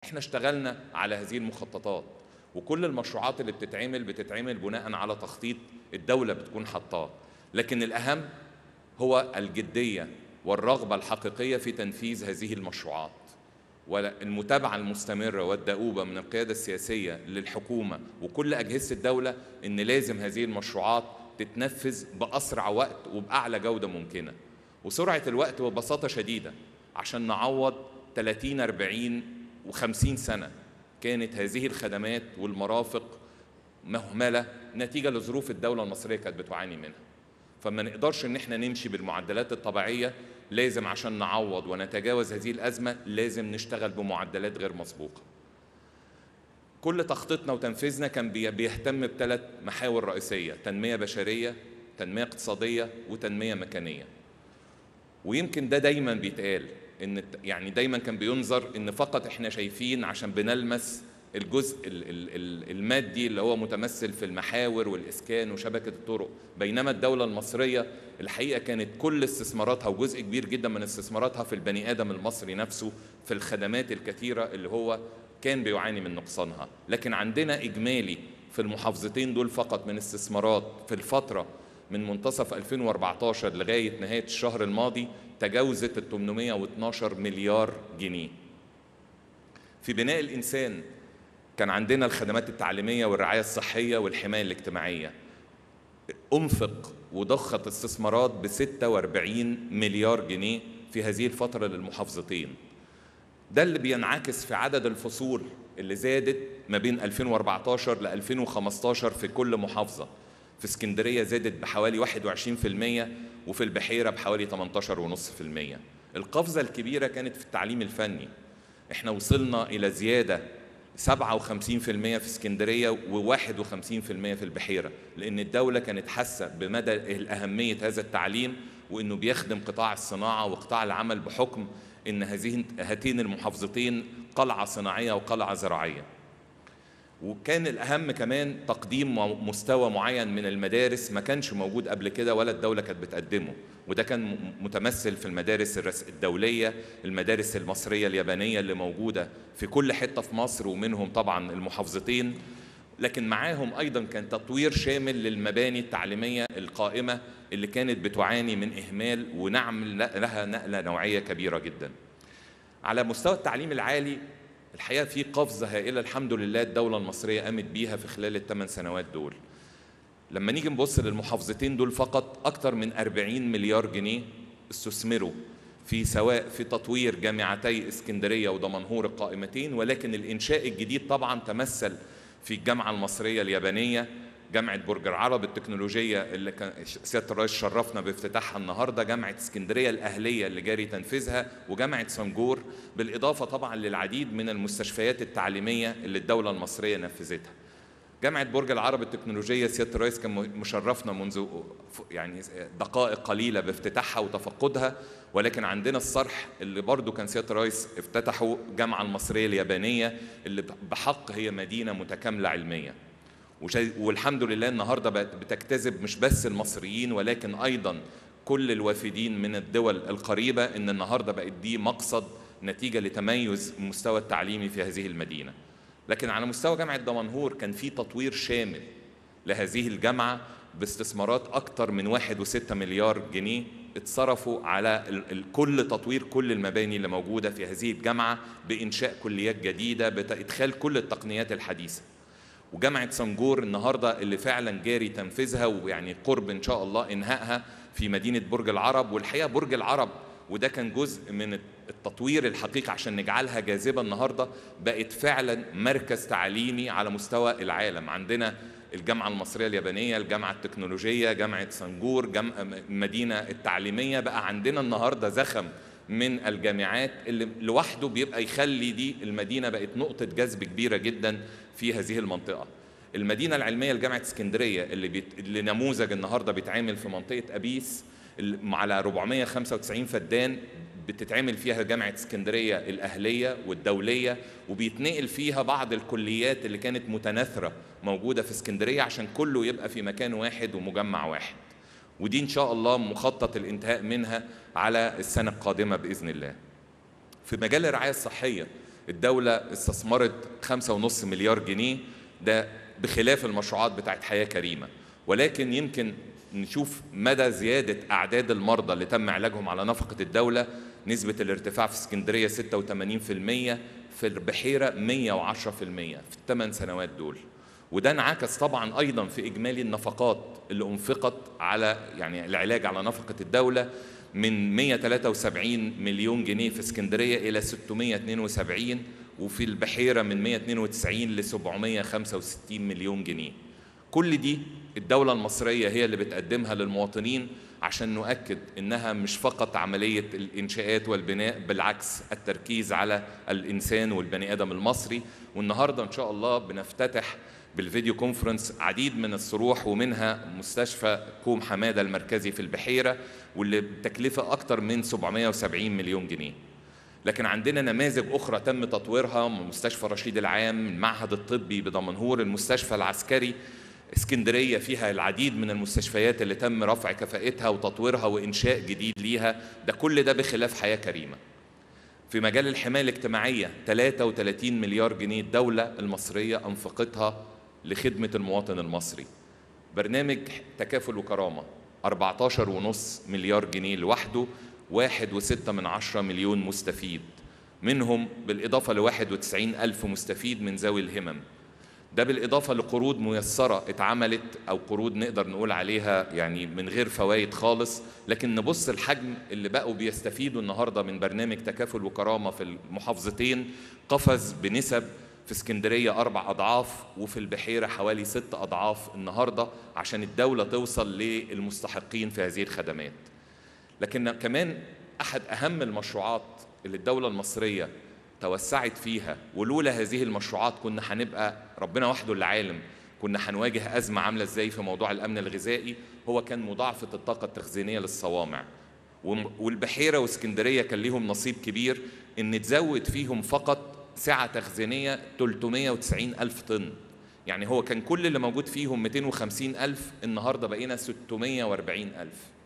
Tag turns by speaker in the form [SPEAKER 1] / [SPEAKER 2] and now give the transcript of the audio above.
[SPEAKER 1] احنا اشتغلنا على هذه المخططات وكل المشروعات اللي بتتعمل بتتعمل بناء على تخطيط الدولة بتكون حطاه لكن الأهم هو الجدية والرغبة الحقيقية في تنفيذ هذه المشروعات والمتابعة المستمرة والدؤوبة من القيادة السياسية للحكومة وكل أجهزة الدولة إن لازم هذه المشروعات تتنفذ بأسرع وقت وبأعلى جودة ممكنة وسرعة الوقت ببساطة شديدة عشان نعوض 30 40 و50 سنة كانت هذه الخدمات والمرافق مهملة نتيجة لظروف الدولة المصرية كانت بتعاني منها فما نقدرش ان احنا نمشي بالمعدلات الطبيعية لازم عشان نعوض ونتجاوز هذه الأزمة لازم نشتغل بمعدلات غير مسبوقة كل تخطيطنا وتنفيذنا كان بيهتم بثلاث محاور رئيسية تنمية بشرية تنمية اقتصادية وتنمية مكانية ويمكن ده دايما بيتقال ان يعني دايما كان بينظر ان فقط احنا شايفين عشان بنلمس الجزء المادي اللي هو متمثل في المحاور والاسكان وشبكه الطرق بينما الدوله المصريه الحقيقه كانت كل استثماراتها وجزء كبير جدا من استثماراتها في البني ادم المصري نفسه في الخدمات الكثيره اللي هو كان بيعاني من نقصانها لكن عندنا اجمالي في المحافظتين دول فقط من استثمارات في الفتره من منتصف 2014 لغايه نهايه الشهر الماضي تجاوزت ال 812 مليار جنيه في بناء الانسان كان عندنا الخدمات التعليميه والرعايه الصحيه والحمايه الاجتماعيه انفق وضخت استثمارات ب 46 مليار جنيه في هذه الفتره للمحافظتين ده اللي بينعكس في عدد الفصول اللي زادت ما بين 2014 ل 2015 في كل محافظه في اسكندريه زادت بحوالي 21% وفي البحيره بحوالي 18.5% القفزه الكبيره كانت في التعليم الفني احنا وصلنا الى زياده 57% في اسكندريه و51% في البحيره لان الدوله كانت حاسه بمدى اهميه هذا التعليم وانه بيخدم قطاع الصناعه وقطاع العمل بحكم ان هذه هاتين المحافظتين قلعه صناعيه وقلعه زراعيه وكان الأهم كمان تقديم مستوى معين من المدارس ما كانش موجود قبل كده ولا الدولة كانت بتقدمه وده كان متمثل في المدارس الدولية المدارس المصرية اليابانية اللي موجودة في كل حتة في مصر ومنهم طبعا المحافظتين لكن معاهم أيضا كان تطوير شامل للمباني التعليمية القائمة اللي كانت بتعاني من إهمال ونعمل لها نقلة نوعية كبيرة جدا على مستوى التعليم العالي الحقيقه في قفزه هائله الحمد لله الدوله المصريه قامت بيها في خلال الثمان سنوات دول لما نيجي نبص للمحافظتين دول فقط اكثر من 40 مليار جنيه استثمروا في سواء في تطوير جامعتي اسكندريه ودمنهور القائمتين ولكن الانشاء الجديد طبعا تمثل في الجامعه المصريه اليابانيه جامعة برج العرب التكنولوجية اللي كان سيادة الرئيس شرفنا بافتتاحها النهاردة جامعة اسكندرية الأهلية اللي جاري تنفيذها وجامعة سنجور بالإضافة طبعا للعديد من المستشفيات التعليمية اللي الدولة المصرية نفذتها جامعة برج العرب التكنولوجية سيادة الرئيس كان مشرفنا منذ يعني دقائق قليلة بافتتاحها وتفقدها ولكن عندنا الصرح اللي برضه كان سيادة الرئيس افتتحه الجامعة المصرية اليابانية اللي بحق هي مدينة متكاملة علميا والحمد لله النهارده بقت بتجتذب مش بس المصريين ولكن ايضا كل الوافدين من الدول القريبه ان النهارده بقت دي مقصد نتيجه لتميز المستوى التعليمي في هذه المدينه. لكن على مستوى جامعه دمنهور كان في تطوير شامل لهذه الجامعه باستثمارات اكثر من 1.6 مليار جنيه اتصرفوا على كل تطوير كل المباني اللي موجوده في هذه الجامعه بانشاء كليات جديده بادخال كل التقنيات الحديثه. وجامعة سنجور النهاردة اللي فعلا جاري تنفيذها ويعني قرب إن شاء الله إنهائها في مدينة برج العرب والحقيقة برج العرب وده كان جزء من التطوير الحقيقي عشان نجعلها جاذبة النهاردة بقت فعلا مركز تعليمي على مستوى العالم عندنا الجامعة المصرية اليابانية الجامعة التكنولوجية جامعة سنجور جامعة المدينة التعليمية بقى عندنا النهاردة زخم من الجامعات اللي لوحده بيبقى يخلي دي المدينة بقت نقطة جذب كبيرة جدا في هذه المنطقة المدينة العلمية لجامعة اسكندرية اللي, بيت... اللي نموذج النهاردة بيتعمل في منطقة أبيس على 495 فدان بتتعمل فيها جامعة اسكندرية الأهلية والدولية وبيتنقل فيها بعض الكليات اللي كانت متناثرة موجودة في اسكندرية عشان كله يبقى في مكان واحد ومجمع واحد ودي إن شاء الله مخطط الانتهاء منها على السنة القادمة بإذن الله في مجال الرعاية الصحية الدولة استثمرت 5.5 مليار جنيه ده بخلاف المشروعات بتاعت حياة كريمة ولكن يمكن نشوف مدى زيادة أعداد المرضى اللي تم علاجهم على نفقة الدولة نسبة الارتفاع في اسكندرية 86% في البحيرة 110% في الثمان سنوات دول وده انعكس طبعا ايضا في اجمالي النفقات اللي انفقت على يعني العلاج على نفقه الدوله من 173 مليون جنيه في اسكندريه الى 672 وفي البحيره من 192 ل 765 مليون جنيه. كل دي الدوله المصريه هي اللي بتقدمها للمواطنين عشان نؤكد انها مش فقط عمليه الانشاءات والبناء بالعكس التركيز على الانسان والبني ادم المصري والنهارده ان شاء الله بنفتتح بالفيديو كونفرنس عديد من الصروح ومنها مستشفى كوم حماده المركزي في البحيره واللي بتكلفه اكثر من 770 مليون جنيه. لكن عندنا نماذج اخرى تم تطويرها مستشفى رشيد العام المعهد الطبي بدمنهور المستشفى العسكري اسكندريه فيها العديد من المستشفيات اللي تم رفع كفاءتها وتطويرها وانشاء جديد ليها ده كل ده بخلاف حياه كريمه في مجال الحمايه الاجتماعيه 33 مليار جنيه الدوله المصريه انفقتها لخدمه المواطن المصري برنامج تكافل وكرامه 14.5 مليار جنيه لوحده واحد وستة من عشرة مليون مستفيد منهم بالإضافة ل 91 ألف مستفيد من ذوي الهمم ده بالإضافة لقروض ميسرة اتعملت أو قروض نقدر نقول عليها يعني من غير فوائد خالص لكن نبص الحجم اللي بقوا بيستفيدوا النهاردة من برنامج تكافل وكرامة في المحافظتين قفز بنسب في اسكندرية أربع أضعاف وفي البحيرة حوالي ست أضعاف النهاردة عشان الدولة توصل للمستحقين في هذه الخدمات لكن كمان أحد أهم المشروعات اللي الدولة المصرية توسعت فيها ولولا هذه المشروعات كنا هنبقى ربنا وحده اللي عالم كنا هنواجه أزمة عاملة إزاي في موضوع الأمن الغذائي هو كان مضاعفة الطاقة التخزينية للصوامع والبحيرة واسكندرية كان ليهم نصيب كبير إن تزود فيهم فقط سعة تخزينية 390 ألف طن يعني هو كان كل اللي موجود فيهم 250 ألف النهاردة بقينا 640 ألف